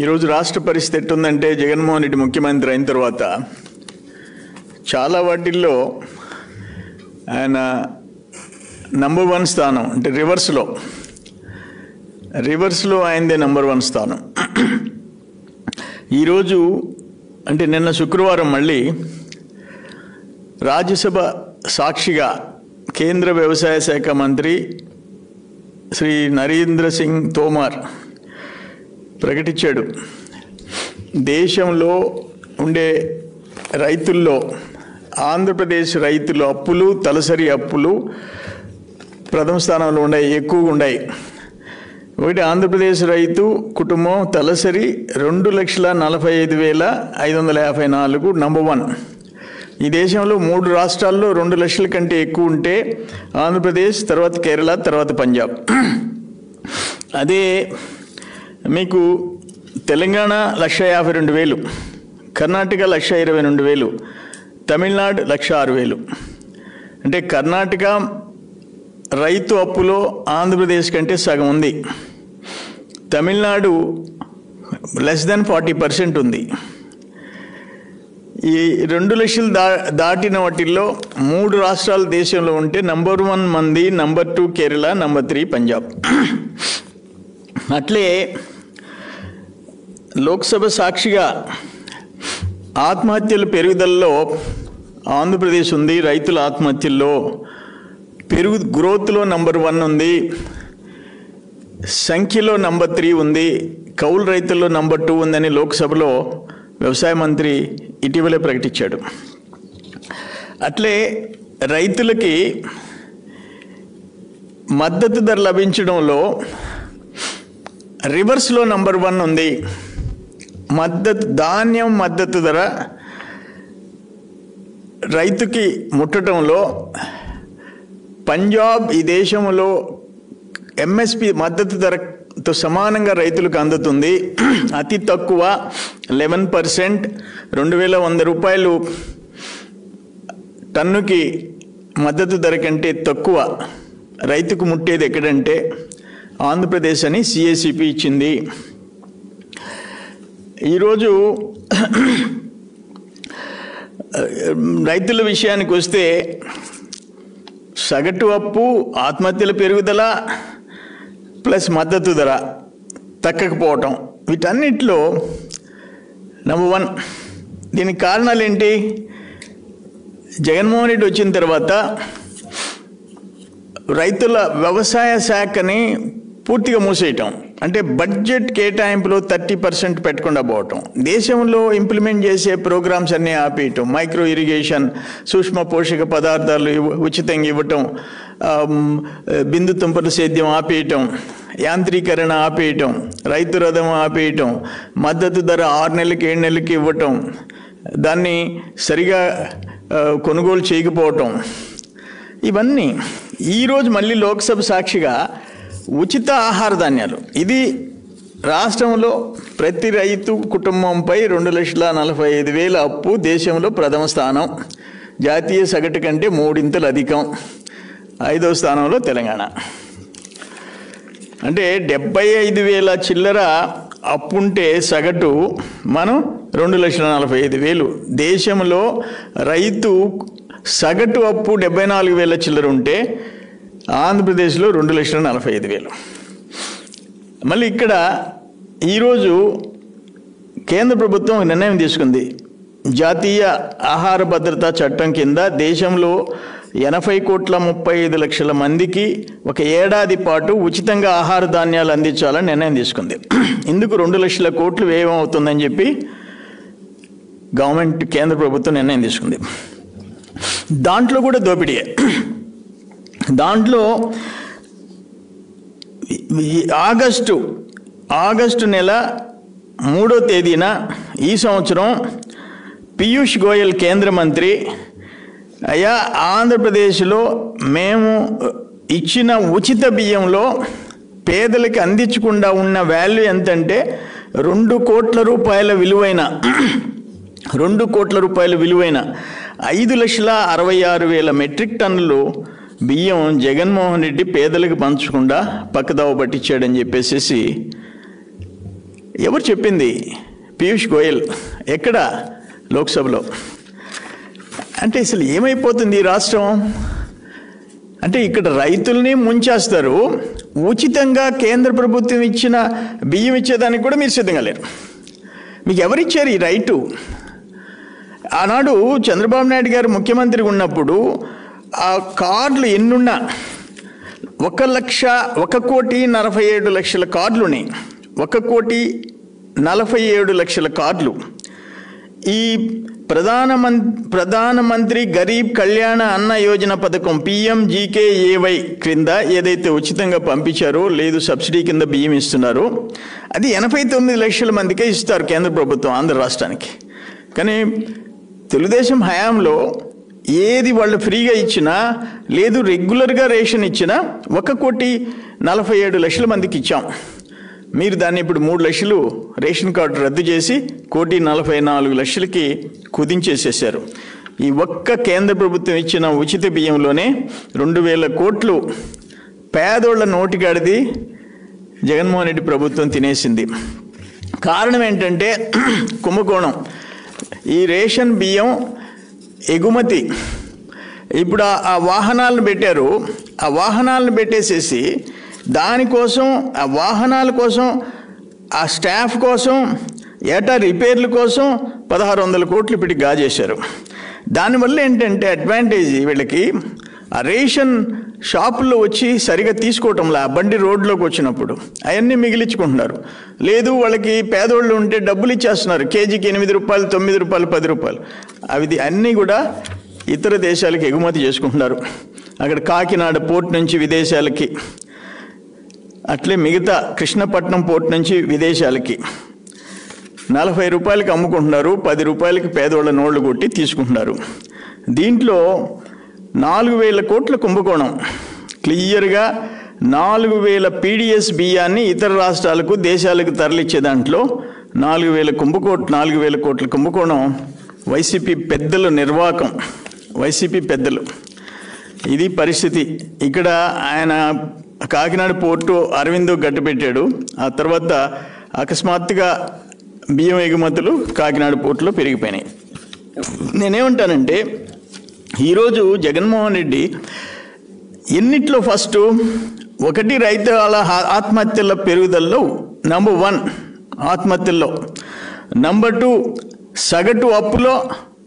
ఈరోజు రాష్ట్ర పరిస్థితి ఎట్టుందంటే జగన్మోహన్ రెడ్డి ముఖ్యమంత్రి అయిన తర్వాత చాలా వాటిల్లో ఆయన నంబర్ వన్ స్థానం అంటే రివర్స్లో రివర్స్లో ఆయనదే నంబర్ వన్ స్థానం ఈరోజు అంటే నిన్న శుక్రవారం మళ్ళీ రాజ్యసభ సాక్షిగా కేంద్ర వ్యవసాయ శాఖ మంత్రి శ్రీ నరేంద్ర సింగ్ తోమార్ ప్రకటించాడు దేశంలో ఉండే రైతుల్లో ఆంధ్రప్రదేశ్ రైతుల అప్పులు తలసరి అప్పులు ప్రథమ స్థానంలో ఉన్నాయి ఎక్కువగా ఉన్నాయి ఒకటి ఆంధ్రప్రదేశ్ రైతు కుటుంబం తలసరి రెండు లక్షల నలభై ఐదు వేల ఐదు వందల యాభై నాలుగు నంబర్ వన్ ఈ దేశంలో మూడు రాష్ట్రాల్లో రెండు లక్షల కంటే ఎక్కువ ఉంటే ఆంధ్రప్రదేశ్ తర్వాత కేరళ తర్వాత పంజాబ్ అదే మీకు తెలంగాణ లక్ష యాభై రెండు వేలు కర్ణాటక లక్ష ఇరవై రెండు వేలు తమిళనాడు లక్ష ఆరు వేలు అంటే కర్ణాటక రైతు అప్పులో ఆంధ్రప్రదేశ్ కంటే సగం ఉంది Tamil Nadu less than forty percent ఉంది ఈ రెండు లక్షలు దా దాటిన వాటిల్లో మూడు రాష్ట్రాలు దేశంలో ఉంటే నంబర్ వన్ మంది number two Kerala number three Punjab అట్లే లోక్సభ సాక్షిగా ఆత్మహత్యల పెరుగుదలలో ఆంధ్రప్రదేశ్ ఉంది రైతుల ఆత్మహత్యల్లో పెరుగు గ్రోత్లో నంబర్ వన్ ఉంది సంఖ్యలో నంబర్ త్రీ ఉంది కౌలు రైతుల్లో నంబర్ టూ ఉందని లోక్సభలో వ్యవసాయ మంత్రి ఇటీవలే ప్రకటించాడు అట్లే రైతులకి మద్దతు ధర లభించడంలో రివర్స్లో నంబర్ వన్ ఉంది మద్దతు ధాన్యం మద్దతు ధర రైతుకి ముట్టడంలో పంజాబ్ ఈ దేశంలో ఎంఎస్పి మద్దతు ధరతో సమానంగా రైతులకు అందుతుంది అతి తక్కువ లెవెన్ పర్సెంట్ రెండు వేల వంద రూపాయలు టన్నుకి మద్దతు ధర కంటే తక్కువ రైతుకు ముట్టేది ఎక్కడంటే ఆంధ్రప్రదేశ్ అని సిఏసిపి ఇచ్చింది ఈరోజు రైతుల విషయానికి వస్తే సగటు అప్పు ఆత్మహత్యల పెరుగుదల ప్లస్ మద్దతు ధర తగ్గకపోవటం వీటన్నిటిలో నెంబర్ వన్ దీనికి కారణాలు ఏంటి జగన్మోహన్ రెడ్డి వచ్చిన తర్వాత రైతుల వ్యవసాయ శాఖని పూర్తిగా మూసేయటం అంటే బడ్జెట్ కేటాయింపులో థర్టీ పర్సెంట్ పెట్టకుండా పోవటం దేశంలో ఇంప్లిమెంట్ చేసే ప్రోగ్రామ్స్ అన్నీ ఆపేయటం మైక్రో ఇరిగేషన్ సూక్ష్మ పోషక పదార్థాలు ఇవ్వ- ఉచితంగా ఇవ్వటం ఆమ్, బిందు తుంపర సేద్యం ఆపేయటం యాంత్రీకరణ ఆపేయటం రైతు రథం ఆపేయటం మద్దతు ధర ఆరు నెలలకి ఏడు నెలలకి ఇవ్వటం దాన్ని సరిగా ఆ, కొనుగోలు చేయకపోవటం ఇవన్నీ ఈరోజు మళ్ళీ లోక్సభ సాక్షిగా ఉచిత ఆహార ధాన్యాలు ఇది రాష్ట్రంలో ప్రతి రైతు కుటుంబంపై రెండు లక్షల నలభై ఐదు వేల అప్పు దేశంలో ప్రథమ స్థానం జాతీయ సగటు కంటే మూడింతలు అధికం ఐదవ స్థానంలో తెలంగాణ అంటే డెబ్బై ఐదు వేల చిల్లర అప్పుంటే సగటు మనం రెండు లక్షల నలభై ఐదు వేలు దేశంలో రైతు సగటు అప్పు డెబ్బై నాలుగు వేల చిల్లర ఉంటే ఆంధ్రప్రదేశ్లో రెండు లక్షల నలభై ఐదు వేలు మళ్ళీ ఇక్కడ ఈరోజు కేంద్ర ప్రభుత్వం ఒక నిర్ణయం తీసుకుంది జాతీయ ఆహార భద్రతా చట్టం కింద దేశంలో ఎనభై కోట్ల ముప్పై ఐదు లక్షల మందికి ఒక ఏడాది పాటు ఉచితంగా ఆహార ధాన్యాలు అందించాలని నిర్ణయం తీసుకుంది ఇందుకు రెండు లక్షల కోట్లు వ్యయం అవుతుందని చెప్పి గవర్నమెంట్ కేంద్ర ప్రభుత్వం నిర్ణయం తీసుకుంది దాంట్లో కూడా దోపిడీయే దాంట్లో ఈ ఆగస్టు ఆగస్టు నెల మూడో తేదీన ఈ సంవత్సరం పీయూష్ గోయల్ కేంద్ర మంత్రి అయ్యా ఆంధ్రప్రదేశ్లో మేము ఇచ్చిన ఉచిత బియ్యంలో పేదలకి అందించకుండా ఉన్న వాల్యూ ఎంతంటే రెండు కోట్ల రూపాయల విలువైన రెండు కోట్ల రూపాయల విలువైన ఐదు లక్షల అరవై ఆరు వేల మెట్రిక్ టన్నులు బియ్యం జగన్మోహన్ రెడ్డి పేదలకు పంచకుండా పక్కదావ పట్టించాడని చెప్పేసి ఎవరు చెప్పింది పీయూష్ గోయల్ ఎక్కడ లోక్సభలో అంటే అసలు ఏమైపోతుంది ఈ రాష్ట్రం అంటే ఇక్కడ రైతుల్ని ముంచేస్తారు ఉచితంగా కేంద్ర ప్రభుత్వం ఇచ్చిన బియ్యం ఇచ్చేదానికి కూడా మీరు సిద్ధంగా లేరు మీకు ఎవరిచ్చారు ఈ రైటు ఆనాడు చంద్రబాబు నాయుడు గారు ముఖ్యమంత్రి ఉన్నప్పుడు ఆ కార్డులు ఎన్నున్నా ఒక లక్ష ఒక కోటి నలభై ఏడు లక్షల కార్డులు ఉన్నాయి ఒక కోటి నలభై ఏడు లక్షల కార్డులు ఈ ప్రధానమం ప్రధానమంత్రి గరీబ్ కళ్యాణ అన్న యోజన పథకం పిఎంజీకేఏవై క్రింద ఏదైతే ఉచితంగా పంపించారో లేదు సబ్సిడీ కింద బియ్యం ఇస్తున్నారో అది ఎనభై తొమ్మిది లక్షల మందికే ఇస్తారు కేంద్ర ప్రభుత్వం ఆంధ్ర రాష్ట్రానికి కానీ తెలుగుదేశం హయాంలో ఏది వాళ్ళు ఫ్రీగా ఇచ్చినా లేదు రెగ్యులర్గా రేషన్ ఇచ్చినా ఒక కోటి నలభై ఏడు లక్షల మందికి ఇచ్చాం మీరు దాన్ని ఇప్పుడు మూడు లక్షలు రేషన్ కార్డు రద్దు చేసి కోటి నలభై నాలుగు లక్షలకి కుదించేసేసారు ఈ ఒక్క కేంద్ర ప్రభుత్వం ఇచ్చిన ఉచిత బియ్యంలోనే రెండు వేల కోట్లు పేదోళ్ల నోటికాడిది జగన్మోహన్ రెడ్డి ప్రభుత్వం తినేసింది కారణం ఏంటంటే కుంభకోణం ఈ రేషన్ బియ్యం ఎగుమతి ఇప్పుడు ఆ- ఆ వాహనాలను పెట్టారు ఆ వాహనాలను పెట్టేసేసి దానికోసం ఆ వాహనాల కోసం ఆ స్టాఫ్ కోసం ఏటా రిపేర్ల కోసం పదహారు వందల కోట్లు ఇప్పటికి గాజేశారు దానివల్ల ఏంటంటే అడ్వాంటేజ్ వీళ్ళకి ఆ రేషన్ షాపుల్లో వచ్చి సరిగా తీసుకోవటంలా ఆ బండి రోడ్లోకి వచ్చినప్పుడు అవన్నీ మిగిలించుకుంటున్నారు లేదు వాళ్ళకి పేదోళ్ళు ఉంటే డబ్బులు ఇచ్చేస్తున్నారు కేజీకి ఎనిమిది రూపాయలు తొమ్మిది రూపాయలు పది రూపాయలు అవి అన్నీ కూడా ఇతర దేశాలకు ఎగుమతి చేసుకుంటున్నారు అక్కడ కాకినాడ పోర్ట్ నుంచి విదేశాలకి అట్లే మిగతా కృష్ణపట్నం పోర్ట్ నుంచి విదేశాలకి నలభై రూపాయలకి అమ్ముకుంటున్నారు పది రూపాయలకి పేదోళ్ళ నోళ్లు కొట్టి తీసుకుంటున్నారు దీంట్లో నాలుగు వేల కోట్ల కుంభకోణం క్లియర్గా నాలుగు వేల పీడిఎస్ బియ్యాన్ని ఇతర రాష్ట్రాలకు దేశాలకు తరలిచ్చే దాంట్లో నాలుగు వేల కుంభకోట్ నాలుగు వేల కోట్ల కుంభకోణం వైసీపీ పెద్దల నిర్వాకం వైసీపీ పెద్దలు ఇది పరిస్థితి ఇక్కడ ఆయన కాకినాడ పోర్టు అరవిందో గట్టుపెట్టాడు ఆ తర్వాత అకస్మాత్తుగా బియ్యం ఎగుమతులు కాకినాడ పోర్టులో పెరిగిపోయినాయి నేనేమంటానంటే ఈరోజు జగన్మోహన్ రెడ్డి ఎన్నిట్లో ఫస్ట్ ఒకటి రైతుల ఆ- ఆత్మహత్యల పెరుగుదలలో నంబర్ వన్ ఆత్మహత్యల్లో నంబర్ టూ సగటు అప్పులో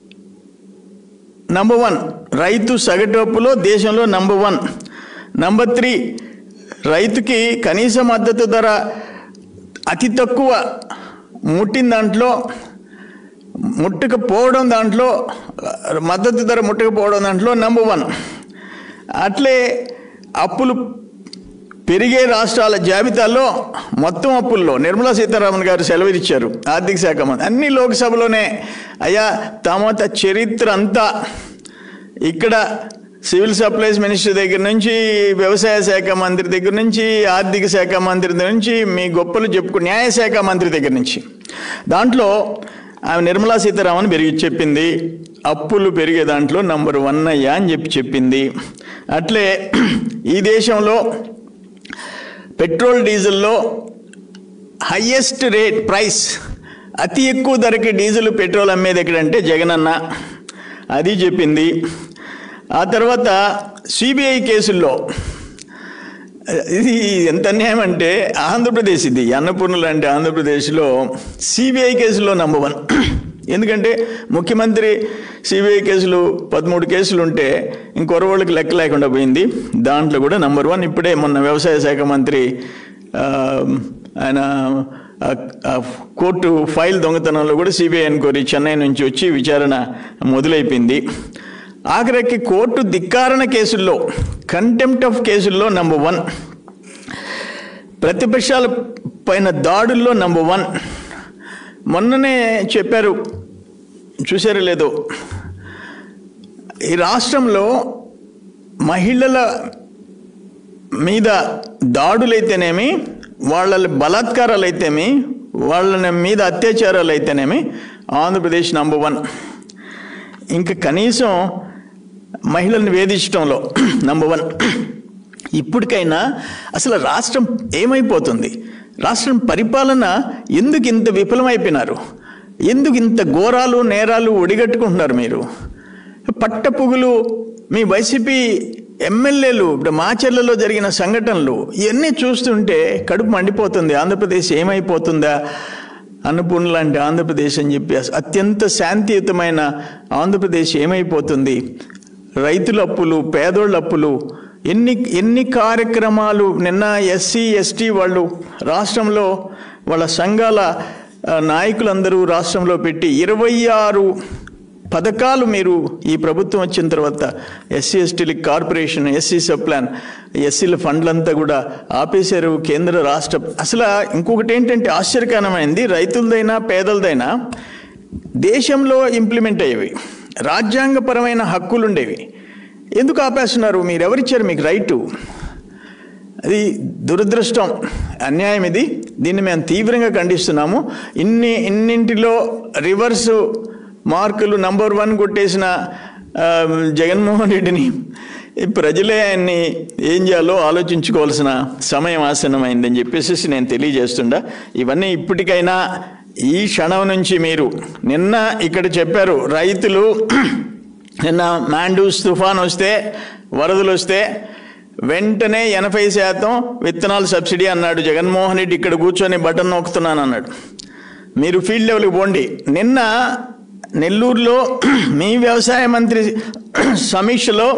నంబర్ వన్ రైతు సగటు అప్పులో దేశంలో నంబర్ వన్ నంబర్ త్రీ రైతుకి కనీస మద్దతు ధర అతి తక్కువ ముట్టిన దాంట్లో ముట్టకపోవడం దాంట్లో మద్దతు ధర ముట్టకపోవడం దాంట్లో నంబర్ వన్ అట్లే అప్పులు పెరిగే రాష్ట్రాల జాబితాలో మొత్తం అప్పుల్లో నిర్మలా సీతారామన్ గారు సెలవునిచ్చారు ఆర్థిక శాఖ మంత్రి అన్ని లోక్సభలోనే అయ్యా తమ త- చరిత్ర అంతా ఇక్కడ సివిల్ సప్లైస్ మినిస్టర్ దగ్గర నుంచి వ్యవసాయ శాఖ మంత్రి దగ్గర నుంచి ఆర్థిక శాఖ మంత్రి దగ్గర నుంచి మీ గొప్పలు చెప్పుకు న్యాయశాఖ మంత్రి దగ్గర నుంచి దాంట్లో ఆమె నిర్మలా సీతారామన్ పెరిగి చెప్పింది అప్పులు పెరిగే దాంట్లో నంబర్ వన్ అయ్యా అని చెప్పి చెప్పింది అట్లే ఈ దేశంలో పెట్రోల్ డీజిల్లో హయ్యెస్ట్ రేట్ ప్రైస్ అతి ఎక్కువ ధరకి డీజిల్ పెట్రోల్ అమ్మేది ఎక్కడంటే జగనన్న అది చెప్పింది ఆ తర్వాత సిబిఐ కేసుల్లో ఇది ఎంత అన్యాయం అంటే ఆంధ్రప్రదేశ్ ఇది అన్నపూర్ణ లాంటి ఆంధ్రప్రదేశ్లో సిబిఐ కేసులో నంబర్ వన్ ఎందుకంటే ముఖ్యమంత్రి సిబిఐ కేసులు పదమూడు కేసులు ఉంటే ఇంకొరవాళ్ళకి లెక్క లేకుండా పోయింది దాంట్లో కూడా నంబర్ వన్ ఇప్పుడే మొన్న వ్యవసాయ శాఖ మంత్రి ఆ, ఆయన ఆ, ఆ కోర్టు ఫైల్ దొంగతనంలో కూడా సిబిఐ ఎన్క్వైరీ చెన్నై నుంచి వచ్చి విచారణ మొదలైపోయింది ఆఖరికి కోర్టు ధిక్కారణ కేసుల్లో కంటెంప్ట్ ఆఫ్ కేసుల్లో నంబర్ వన్ ప్రతిపక్షాల పైన దాడుల్లో నంబర్ వన్ మొన్ననే చెప్పారు చూసారో లేదో ఈ రాష్ట్రంలో మహిళల మీద దాడులైతేనేమి వాళ్ళ బలాత్కారాలు అయితేమి వాళ్ళ మీద అత్యాచారాలు అయితేనేమి ఆంధ్రప్రదేశ్ నంబర్ వన్ ఇంకా కనీసం మహిళల్ని వేధించడంలో నంబర్ వన్ ఇప్పటికైనా అసలు రాష్ట్రం ఏమైపోతుంది రాష్ట్రం పరిపాలన ఎందుకు ఇంత విఫలమైపోయినారు ఎందుకు ఇంత ఘోరాలు నేరాలు ఒడిగట్టుకుంటున్నారు మీరు పట్టపుగులు మీ వైసీపీ ఎమ్మెల్యేలు ఇప్పుడు మాచర్లలో జరిగిన సంఘటనలు ఇవన్నీ చూస్తుంటే కడుపు మండిపోతుంది ఆంధ్రప్రదేశ్ ఏమైపోతుందా అన్నపూర్ణ లాంటి ఆంధ్రప్రదేశ్ అని చెప్పి అత్యంత శాంతియుతమైన ఆంధ్రప్రదేశ్ ఏమైపోతుంది రైతుల అప్పులు పేదోళ్ళ అప్పులు ఎన్ని ఎన్ని కార్యక్రమాలు నిన్న ఎస్సీ ఎస్టీ వాళ్ళు రాష్ట్రంలో వాళ్ళ సంఘాల ఆ, నాయకులందరూ రాష్ట్రంలో పెట్టి ఇరవై ఆరు పథకాలు మీరు ఈ ప్రభుత్వం వచ్చిన తర్వాత ఎస్సీ ఎస్టీలకి కార్పొరేషన్ ఎస్సీ సబ్ ప్లాన్ ఎస్సీల ఫండ్లంతా కూడా ఆపేశారు కేంద్ర రాష్ట్ర అసలు ఇంకొకటి ఏంటంటే ఆశ్చర్యకరమైంది రైతులదైనా పేదలదైనా దేశంలో ఇంప్లిమెంట్ అయ్యేవి రాజ్యాంగపరమైన హక్కులు ఉండేవి ఎందుకు ఆపేస్తున్నారు మీరు ఎవరిచ్చారు మీకు రైటు అది దురదృష్టం అన్యాయం ఇది దీన్ని మేము తీవ్రంగా ఖండిస్తున్నాము ఇన్ని ఇన్నింటిలో రివర్స్ మార్కులు నంబర్ వన్ కొట్టేసిన ఆ, జగన్మోహన్ రెడ్డిని ఈ ప్రజలే ఆయన్ని ఏం చేయాలో ఆలోచించుకోవాల్సిన సమయం ఆసన్నమైందని చెప్పేసి నేను తెలియజేస్తుండా ఇవన్నీ ఇప్పటికైనా ఈ క్షణం నుంచి మీరు నిన్న ఇక్కడ చెప్పారు రైతులు నిన్న మాండూస్ తుఫాన్ వస్తే వరదలు వస్తే వెంటనే ఎనభై శాతం విత్తనాలు సబ్సిడీ అన్నాడు జగన్మోహన్ రెడ్డి ఇక్కడ కూర్చొని బటన్ నొక్కుతున్నాను అన్నాడు మీరు ఫీల్డ్ లెవెల్కి పోండి నిన్న నెల్లూరులో మీ వ్యవసాయ మంత్రి సమీక్షలో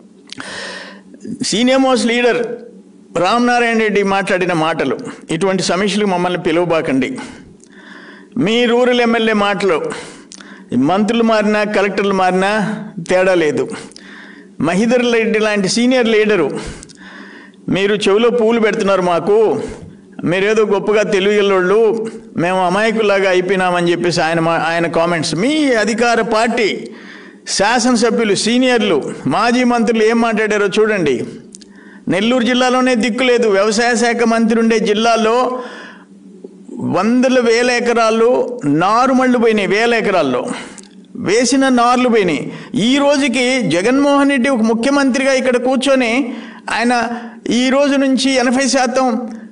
senior most leader Ramanarayana Reddy మాట్లాడిన మాటలు ఇటువంటి సమీక్షలకు మమ్మల్ని పిలువబాకండి మీ రూరల్ ఎమ్మెల్యే మాటలు మంత్రులు మారినా కలెక్టర్లు మారినా తేడా లేదు మహిదర్ రెడ్డి లాంటి సీనియర్ లీడరు మీరు చెవిలో పూలు పెడుతున్నారు మాకు మీరేదో గొప్పగా తెలియగలవాళ్ళు మేము అమాయకులాగా అయిపోయినామని చెప్పేసి ఆయన మా- ఆయన కామెంట్స్ మీ అధికార పార్టీ శాసనసభ్యులు సీనియర్లు మాజీ మంత్రులు ఏం మాట్లాడారో చూడండి నెల్లూరు జిల్లాలోనే దిక్కు లేదు వ్యవసాయ శాఖ మంత్రి ఉండే జిల్లాలో వందల వేల ఎకరాలు నారుమళ్ళు పోయినాయి వేల ఎకరాల్లో వేసిన నార్లు పోయినాయి ఈ రోజుకి జగన్మోహన్ రెడ్డి ఒక ముఖ్యమంత్రిగా ఇక్కడ కూర్చొని ఆయన ఈ రోజు నుంచి ఎనభై శాతం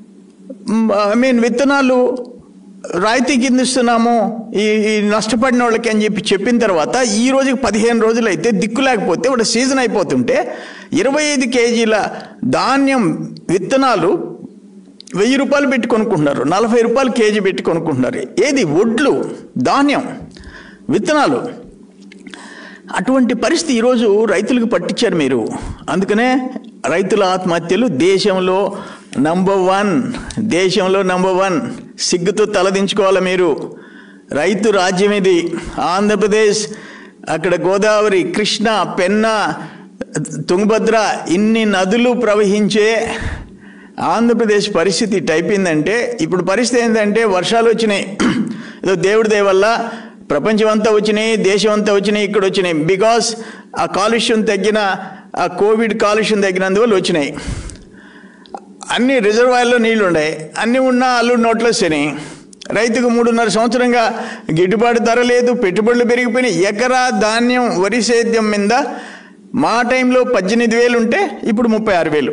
ఐ మీన్ విత్తనాలు రాయితీ కింద ఇస్తున్నాము ఈ ఈ నష్టపడిన వాళ్ళకి అని చెప్పి చెప్పిన తర్వాత ఈ రోజుకి పదిహేను రోజులు అయితే దిక్కు లేకపోతే ఒక సీజన్ అయిపోతుంటే ఇరవై ఐదు కేజీల ధాన్యం విత్తనాలు వెయ్యి రూపాయలు పెట్టి కొనుక్కుంటున్నారు నలభై రూపాయలు కేజీ పెట్టి కొనుక్కుంటున్నారు ఏది వడ్లు ధాన్యం విత్తనాలు అటువంటి పరిస్థితి ఈరోజు రైతులకు పట్టించారు మీరు అందుకనే రైతుల ఆత్మహత్యలు దేశంలో నంబర్ వన్ దేశంలో నంబర్ వన్ సిగ్గుతో తలదించుకోవాలి మీరు రైతు రాజ్యం ఇది ఆంధ్రప్రదేశ్ అక్కడ గోదావరి కృష్ణ పెన్నా తుంగభద్ర ఇన్ని నదులు ప్రవహించే ఆంధ్రప్రదేశ్ పరిస్థితి ఇటు అయిపోయిందంటే ఇప్పుడు పరిస్థితి ఏంటంటే వర్షాలు వచ్చినాయి ఏదో దేవుడి దయ వల్ల ప్రపంచం అంతా వచ్చినాయి దేశం అంతా వచ్చినాయి ఇక్కడ వచ్చినాయి బికాస్ ఆ కాలుష్యం తగ్గిన ఆ కోవిడ్ కాలుష్యం తగ్గినందువల్ల వచ్చినాయి అన్ని రిజర్వాయర్లో నీళ్లు ఉన్నాయి అన్ని ఉన్నా అల్లుడు నోట్లో శని రైతుకు మూడున్నర సంవత్సరంగా గిట్టుబాటు ధర లేదు పెట్టుబడులు పెరిగిపోయినాయి ఎకరా ధాన్యం వరి సేద్యం మీద మా టైంలో పద్దెనిమిది వేలు ఉంటే ఇప్పుడు ముప్పై ఆరు వేలు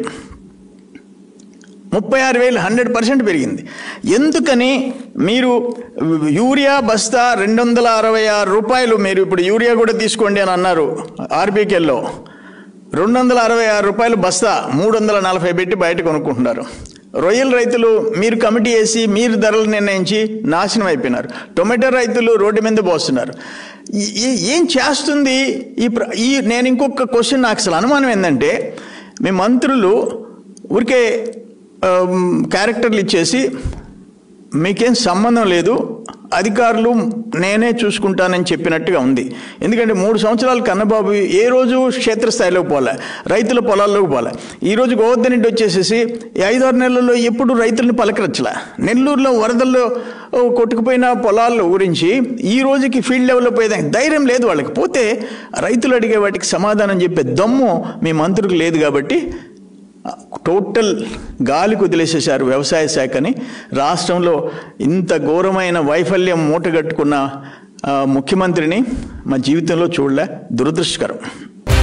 ముప్పై ఆరు వేలు హండ్రెడ్ పర్సెంట్ పెరిగింది ఎందుకని మీరు యూరియా బస్తా రెండు వందల అరవై ఆరు రూపాయలు మీరు ఇప్పుడు యూరియా కూడా తీసుకోండి అని అన్నారు ఆర్బీకేల్లో రెండు వందల అరవై ఆరు రూపాయలు బస్తా మూడు వందల నలభై పెట్టి బయట కొనుక్కుంటున్నారు రొయ్యల రైతులు మీరు కమిటీ వేసి మీరు ధరలు నిర్ణయించి నాశనం అయిపోయినారు టొమాటో రైతులు రోడ్డు మీద పోస్తున్నారు ఈ- ఈ- ఏం చేస్తుంది ఈ ప్ర- ఈ నేను ఇంకొక క్వశ్చన్ నాకు అసలు అనుమానం ఏంటంటే మీ మంత్రులు ఊరికే ఆమ్, క్యారెక్టర్లు ఇచ్చేసి మీకేం సంబంధం లేదు అధికారులు నేనే చూసుకుంటానని చెప్పినట్టుగా ఉంది ఎందుకంటే మూడు సంవత్సరాలు కన్నబాబు ఏ రోజు క్షేత్రస్థాయిలోకి పోలే రైతుల పొలాల్లోకి పోలే ఈ రోజు గోవర్ధన్ రెడ్డి వచ్చేసేసి ఈ ఐదారు నెలల్లో ఎప్పుడు రైతుల్ని పలకరించలే నెల్లూరులో వరదల్లో ఓ, కొట్టుకుపోయిన పొలాల గురించి ఈ రోజుకి ఫీల్డ్ లెవెల్లో పోయేదానికి ధైర్యం లేదు వాళ్ళకి పోతే రైతులు అడిగే వాటికి సమాధానం చెప్పే దమ్ము మీ మంత్రులకు లేదు కాబట్టి టోటల్ గాలి కుదిలేసేశారు వ్యవసాయ శాఖని రాష్ట్రంలో ఇంత ఘోరమైన వైఫల్యం మూటగట్టుకున్న ఆ, ముఖ్యమంత్రిని మా జీవితంలో చూడలే దురదృష్టకరం